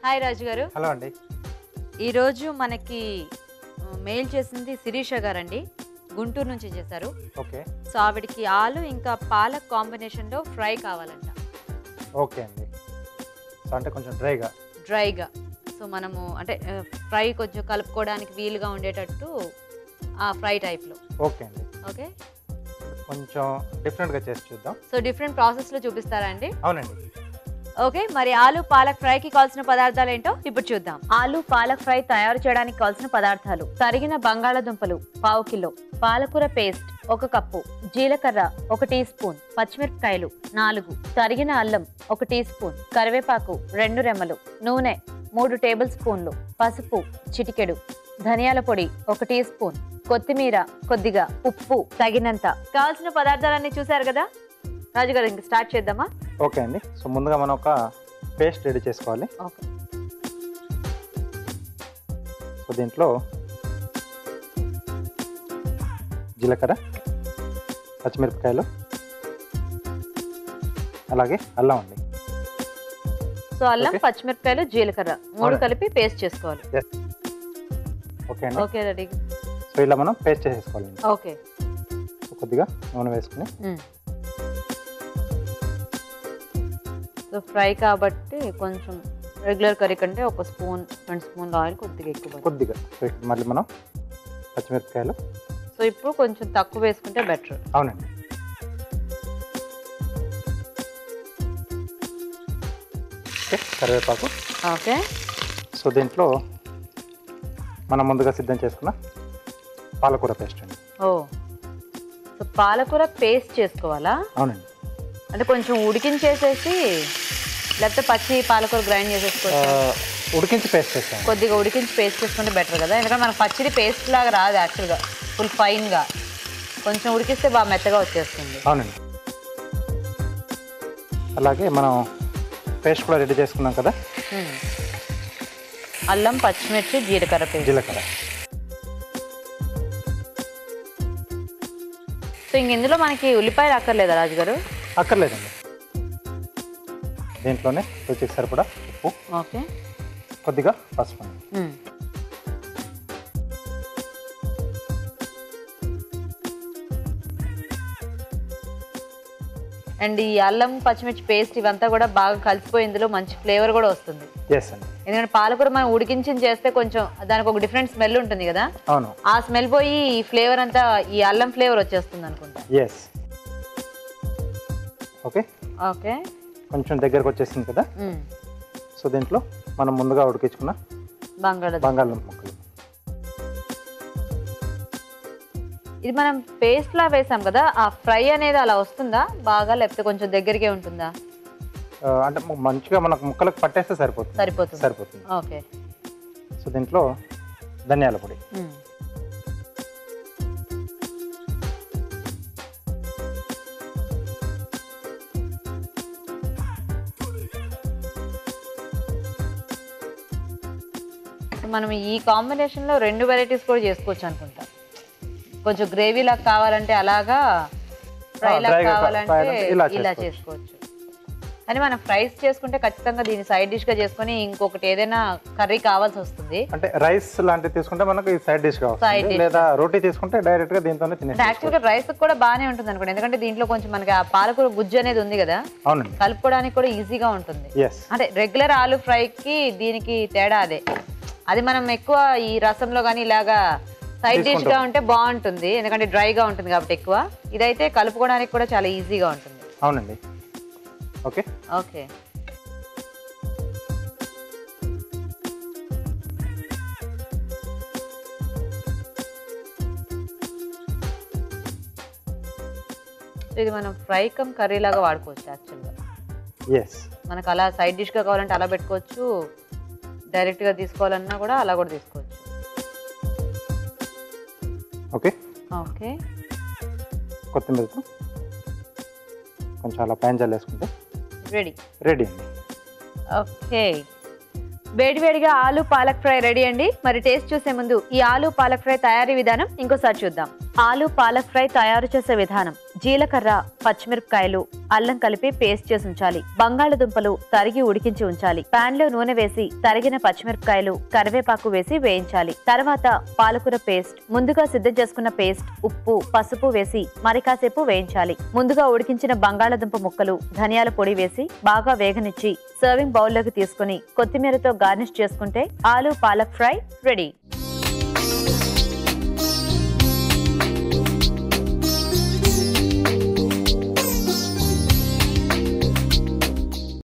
Hi రాజు గారు hello అండి ఈరోజు మనకి ఆ, మెయిల్ చేసింది శిరీష గారండి గుంటూరు నుంచి చేశారు ఓకే సో ఆవిడకి ఆలు ఇంకా పాలక్ కాంబినేషన్లో ఫ్రై కావాలంట ఓకే అండి సో అంటే కొంచెం డ్రైగా డ్రైగా సో మనము అంటే ఆ, ఫ్రై కొంచెం కలుపుకోవడానికి వీలుగా ఉండేటట్టు ఆ ఫ్రై టైప్లో ఓకే అండి ఓకే కొంచెం డిఫరెంట్గా చేసి చూద్దాం సో డిఫరెంట్ ప్రాసెస్లో చూపిస్తారా అండి అవునండి ఓకే మరి ఆలు పాలక్ ఫ్రై కి కావాల్సిన పదార్థాలు ఏంటో ఇప్పుడు చూద్దాం ఆలు పాలక్ ఫ్రై తయారు చేయడానికి కావాల్సిన పదార్థాలు తరిగిన బంగాళాదుంపలు పావు కిలో పాలకూర పేస్ట్ ఒక కప్పు జీలకర్ర ఒక టీ స్పూన్ పచ్చిమిరపకాయలు నాలుగు తరిగిన అల్లం ఒక టీ స్పూన్ కరివేపాకు రెండు రెమ్మలు నూనె మూడు టేబుల్ స్పూన్లు పసుపు చిటికెడు ధనియాల పొడి ఒక టీ స్పూన్ కొత్తిమీర కొద్దిగా ఉప్పు తగినంత కావాల్సిన పదార్థాలన్నీ చూశారు కదా రాజుగారు ఇంక స్టార్ట్ చేద్దామా ఓకే అండి సో ముందుగా మనం ఒక పేస్ట్ రెడీ చేసుకోవాలి ఓకే సో దీంట్లో జీలకర్ర పచ్చిమిరపకాయలు అలాగే అల్లం అండి సో అల్లం Okay. పచ్చిమిరపకాయలు జీలకర్ర మూడు అవునండి. కలిపి పేస్ట్ చేసుకోవాలి ఓకే అండి ఓకే రెడీ సో ఇలా మనం పేస్ట్ చేసేసుకోవాలండి ఓకే సో కొద్దిగా నూనె వేసుకుని సో ఫ్రై కాబట్టి కొంచెం రెగ్యులర్ కర్రీ కంటే ఒక స్పూన్ రెండు స్పూన్ ఆయిల్ కొద్దిగా ఎక్కువ పడుతుంది. కొద్దిగా సో ఇక్కడ మళ్ళీ మనం పచ్చిమిరపకాయలు సో ఇప్పుడు కొంచెం తక్కువ వేసుకుంటే బెటర్ అవునండి ఓకే కరివేపాకు ఓకే సో దీంట్లో మనం ముందుగా సిద్ధం చేసుకున్న పాలకూర పేస్ట్ అండి ఓ సో పాలకూర పేస్ట్ చేసుకోవాలా అవునండి అంటే కొంచెం ఉడికించేసేసి లేకపోతే పచ్చి పాలకూర గ్రైండ్ ఆ, చేసేసుకోవచ్చు ఉడికించి పేస్ట్ చేస్తాం కొద్దిగా ఉడికించి పేస్ట్ చేసుకుంటే బెటర్ కదా ఎందుకంటే మనకు పచ్చిది పేస్ట్ లాగా రాదు యాక్చువల్గా ఫుల్ ఫైన్గా కొంచెం ఉడికిస్తే బాగా మెత్తగా వచ్చేస్తుంది అవునండి అలాగే మనం పేస్ట్ కూడా రెడీ చేసుకున్నాం కదా మ్మ్. అల్లం పచ్చిమిర్చి జీలకర్ర పేస్ట్ జీలకర్ర సో ఇంక ఇందులో మనకి ఉల్లిపాయలు అక్కర్లేదా రాజుగారు అక్కర్లేదండి దీంట్లోనే రుచికి సరిపడా ఉప్పు ఓకే కొద్దిగా పసుపు అండి. మ్మ్. అండ్ ఈ అల్లం పచ్చిమిర్చి పేస్ట్ ఇవంతా కూడా బాగా కలిసిపోయి ఇందులో మంచి ఫ్లేవర్ కూడా వస్తుంది ఎస్ అండి ఎందుకంటే పాలకూర మనం ఉడికించి చేస్తే కొంచెం దానికి ఒక డిఫరెంట్ స్మెల్ ఉంటుంది కదా అవును ఆ స్మెల్ పోయి ఈ ఫ్లేవర్ అంతా ఈ అల్లం ఫ్లేవర్ వచ్చేస్తుంది అనుకుంటా ఎస్ ఓకే ఓకే కొంచెం దగ్గరకు వచ్చేసింది కదా మ్మ్. సో దీంట్లో మనం ముందుగా ఉడికించుకున్న బంగాళాదుంప బంగాళదుంప ముక్కలు ఇది మనం పేస్ట్ లా వేసాం కదా ఆ ఫ్రై అనేది అలా వస్తుందా బాగా లేకపోతే కొంచెం దగ్గరికే ఉంటుందా ఆ, అంటే ము- మంచిగా మనకు ముక్కలకు పట్టేస్తే సరిపోతుంది సరిపోతుంది సరిపోతుంది ఓకే సో దీంట్లో ధనియాల పొడి మ్మ్. సో మనం ఈ కాంబినేషన్లో రెండు వెరైటీస్ కూడా చేసుకోవచ్చు అనుకుంటా కొంచెం గ్రేవీ లాగా కావాలంటే అలాగా ఫ్రై ఆ, లాగా dry గా కా- కావాలంటే fry అంటే ఇలా ఇలా చేసుకోవచ్చు. చేసుకోవచ్చు కానీ మనం ఫ్రైస్ చేసుకుంటే ఖచ్చితంగా దీన్ని సైడ్ డిష్గా చేసుకొని ఇంకొకటి ఏదైనా కర్రీ కావాల్సి వస్తుంది అంటే రైస్ లాంటివి తీసుకుంటే మనకు ఈ సైడ్ డిష్ Side కావాలి dish. లేదా రోటీ తీసుకుంటే డైరెక్ట్ గా దీంతోనే అంటే తినేసి యాక్చువల్గా రైస్ కూడా బాగానే ఉంటుంది అనుకోండి ఎందుకంటే దీంట్లో కొంచెం మనకి ఆ పాలకూర గుజ్జు అనేది ఉంది కదా అవునండి కలుపుకోవడానికి కూడా ఈజీగా ఉంటుంది ఎస్ అంటే రెగ్యులర్ ఆలు ఫ్రైకి దీనికి తేడా అదే అది మనం ఎక్కువ ఈ రసంలో కానీ ఇలాగా సైడ్ డిష్ గా తీసుకుంటాం. ఉంటే బాగుంటుంది ఎందుకంటే డ్రైగా ఉంటుంది కాబట్టి ఎక్కువ ఇదైతే కలుపుకోవడానికి కూడా చాలా ఈజీగా ఉంటుంది అవునండి ఓకే ఓకే ఇది మనం ఫ్రై కమ్ కర్రీ లాగా వాడుకోవచ్చు యాక్చువల్గా ఎస్ మనకు అలా సైడ్ డిష్గా కావాలంటే అలా పెట్టుకోవచ్చు డైరెక్ట్గా తీసుకోవాలన్నా కూడా అలా కూడా తీసుకోవచ్చు ఓకే ఓకే కొత్తిమీరతో కొంచెం అలా పైన జల్లేసుకుంటే రెడీ రెడీ అండి ఓకే వేడివేడిగా ఆలు పాలక్ ఫ్రై రెడీ అండి మరి టేస్ట్ చూసే ముందు ఈ ఆలు పాలక్ ఫ్రై తయారీ విధానం ఇంకోసారి చూద్దాం ఆలు పాలక్ ఫ్రై తయారు చేసే విధానం జీలకర్ర పచ్చిమిరపకాయలు అల్లం కలిపి పేస్ట్ చేసి ఉంచాలి బంగాళదుంపలు తరిగి ఉడికించి ఉంచాలి పాన్ లో నూనె వేసి తరిగిన పచ్చిమిరపకాయలు కరివేపాకు వేసి వేయించాలి తర్వాత పాలకూర పేస్ట్ ముందుగా సిద్ధం చేసుకున్న పేస్ట్ ఉప్పు పసుపు వేసి మరి కాసేపు వేయించాలి ముందుగా ఉడికించిన బంగాళదుంప ముక్కలు ధనియాల పొడి వేసి బాగా వేగనిచ్చి సర్వింగ్ బౌల్లోకి తీసుకుని కొత్తిమీరతో గార్నిష్ చేసుకుంటే ఆలు పాలక్ ఫ్రై రెడీ